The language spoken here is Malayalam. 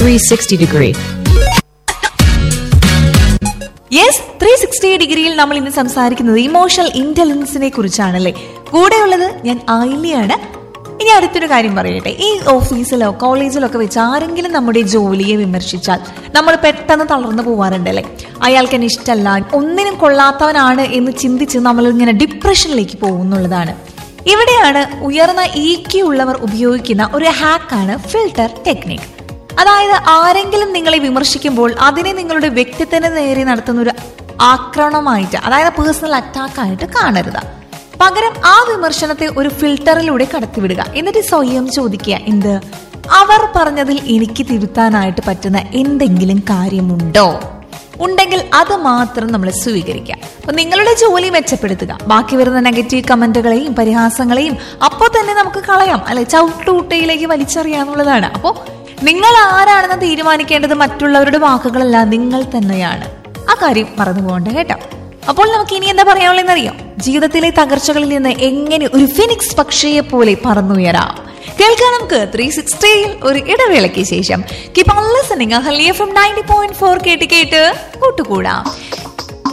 360 degree. യെസ് ത്രീ സിക്സ്റ്റി ഡിഗ്രിയിൽ നമ്മൾ ഇന്ന് സംസാരിക്കുന്നത് ഇമോഷണൽ ഇന്റലിജൻസിനെ കുറിച്ചാണല്ലേ കൂടെയുള്ളത് ഞാൻ ആയില്യാണ് ഇനി അടുത്തൊരു കാര്യം പറയട്ടെ ഈ ഓഫീസിലോ കോളേജിലോ ഒക്കെ വെച്ച് ആരെങ്കിലും നമ്മുടെ ജോലിയെ വിമർശിച്ചാൽ നമ്മൾ പെട്ടെന്ന് തളർന്നു പോവാറുണ്ടല്ലേ അയാൾക്ക് എന്നെ ഇഷ്ടമല്ല ഒന്നിനും കൊള്ളാത്തവനാണ് എന്ന് ചിന്തിച്ച് നമ്മൾ ഇങ്ങനെ ഡിപ്രഷനിലേക്ക് പോകുന്നുള്ളതാണ് ഇവിടെയാണ് ഉയർന്ന ഇ ക്യു ഉള്ളവർ ഉപയോഗിക്കുന്ന ഒരു ഹാക്കാണ് ഫിൽട്ടർ ടെക്നിക് അതായത് ആരെങ്കിലും നിങ്ങളെ വിമർശിക്കുമ്പോൾ അതിനെ നിങ്ങളുടെ വ്യക്തിത്വത്തിന് നേരെ നടത്തുന്ന ഒരു ആക്രമണമായിട്ട് അതായത് പേഴ്സണൽ അറ്റാക്ക് ആയിട്ട് കാണരുത് പകരം ആ വിമർശനത്തെ ഒരു ഫിൽട്ടറിലൂടെ കടത്തിവിടുക എന്നിട്ട് സ്വയം ചോദിക്കുക എന്ത് അവർ പറഞ്ഞതിൽ എനിക്ക് തിരുത്താനായിട്ട് പറ്റുന്ന എന്തെങ്കിലും കാര്യമുണ്ടോ ഉണ്ടെങ്കിൽ അത് മാത്രം നമ്മൾ സ്വീകരിക്കുക അപ്പൊ നിങ്ങളുടെ ജോലി മെച്ചപ്പെടുത്തുക ബാക്കി വരുന്ന നെഗറ്റീവ് കമന്റുകളെയും പരിഹാസങ്ങളെയും അപ്പോൾ തന്നെ നമുക്ക് കളയാം അല്ലെ ചവിട്ടൂട്ടയിലേക്ക് വലിച്ചെറിയാന്നുള്ളതാണ് അപ്പോൾ നിങ്ങൾ ആരാണെന്ന് തീരുമാനിക്കേണ്ടത് മറ്റുള്ളവരുടെ വാക്കുകളല്ല നിങ്ങൾ തന്നെയാണ് ആ കാര്യം മറന്നു പോകണ്ട കേട്ടോ അപ്പോൾ നമുക്ക് ഇനി എന്താ പറയാനുള്ളതെന്നറിയോ ജീവിതത്തിലെ തകർച്ചകളിൽ നിന്ന് എങ്ങനെ ഒരു ഫിനിക്സ് പക്ഷിയെ പോലെ പറന്നുയരാം കേൾക്കാം നമുക്ക് ത്രീ സിക്സ്റ്റിയിൽ ഒരു ഇടവേളയ്ക്ക് ശേഷം കീപ് ഓൺ ലിസണിങ് ഹലിയ ഫ്രം നയൻറ്റി പോയിന്റ് ഫോർ കേട്ട് കേട്ട് കൂട്ടുകൂടാം